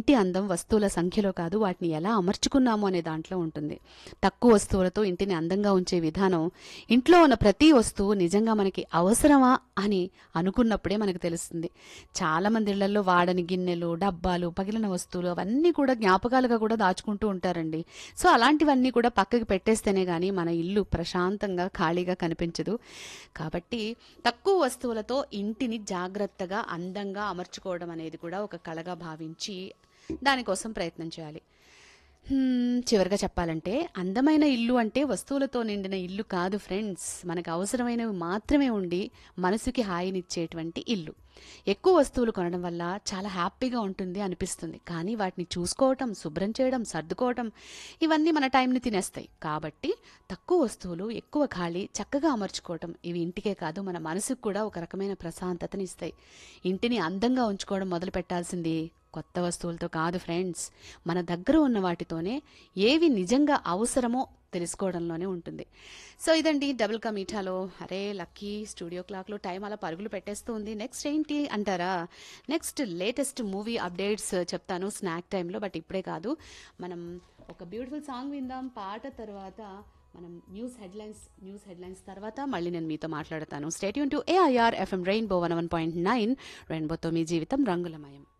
ఇంటి అందం వస్తువుల సంఖ్యలో కాదు వాటిని ఎలా అమర్చుకున్నాము అనే దాంట్లో ఉంటుంది తక్కువ వస్తువులతో ఇంటిని అందంగా ఉంచే విధానం ఇంట్లో ఉన్న ప్రతి వస్తువు నిజంగా మనకి అవసరమా అని అనుకున్నప్పుడే మనకు తెలుస్తుంది చాలా మంది ఇళ్లలో వాడని గిన్నెలు డబ్బాలు పగిలిన వస్తువులు అవన్నీ కూడా జ్ఞాపకాలుగా కూడా దాచుకుంటూ ఉంటారండి సో అలాంటివన్నీ కూడా పక్కకి పెట్టేస్తేనే కానీ మన ఇల్లు ప్రశాంతంగా ఖాళీగా కనిపించదు కాబట్టి తక్కువ వస్తువులతో ఇంటిని జాగ్రత్తగా అందంగా అమర్చుకోవడం అనేది కూడా ఒక కళగా భావించి దానికోసం ప్రయత్నం చేయాలి హ్మ్, చివరిగా చెప్పాలంటే అందమైన ఇల్లు అంటే వస్తువులతో నిండిన ఇల్లు కాదు ఫ్రెండ్స్ మనకు అవసరమైనవి మాత్రమే ఉండి మనసుకి హాయినిచ్చేటువంటి ఇల్లు ఎక్కువ వస్తువులు కొనడం వల్ల చాలా హ్యాపీగా ఉంటుంది అనిపిస్తుంది కానీ వాటిని చూసుకోవటం శుభ్రం చేయడం సర్దుకోవటం ఇవన్నీ మన టైంని తినేస్తాయి కాబట్టి తక్కువ వస్తువులు ఎక్కువ ఖాళీ చక్కగా అమర్చుకోవటం ఇవి ఇంటికే కాదు మన మనసుకు కూడా ఒక రకమైన ప్రశాంతతని ఇస్తాయి ఇంటిని అందంగా ఉంచుకోవడం మొదలు పెట్టాల్సింది కొత్త వస్తువులతో కాదు ఫ్రెండ్స్ మన దగ్గర ఉన్న వాటితోనే ఏవి నిజంగా అవసరమో తెలుసుకోవడంలోనే ఉంటుంది సో ఇదండి డబుల్ కా మీఠాలో అరే లక్కీ స్టూడియో క్లాక్లో టైం అలా పరుగులు పెట్టేస్తూ ఉంది నెక్స్ట్ ఏంటి అంటారా నెక్స్ట్ లేటెస్ట్ మూవీ అప్డేట్స్ చెప్తాను స్నాక్ టైంలో బట్ ఇప్పుడే కాదు మనం ఒక బ్యూటిఫుల్ సాంగ్ విందాం పాట తర్వాత మనం న్యూస్ హెడ్లైన్స్ న్యూస్ హెడ్లైన్స్ తర్వాత మళ్ళీ నేను మీతో మాట్లాడతాను stay tuned to AIR FM rainbow one one point nine రెయిన్బోతో మీ జీవితం రంగులమయం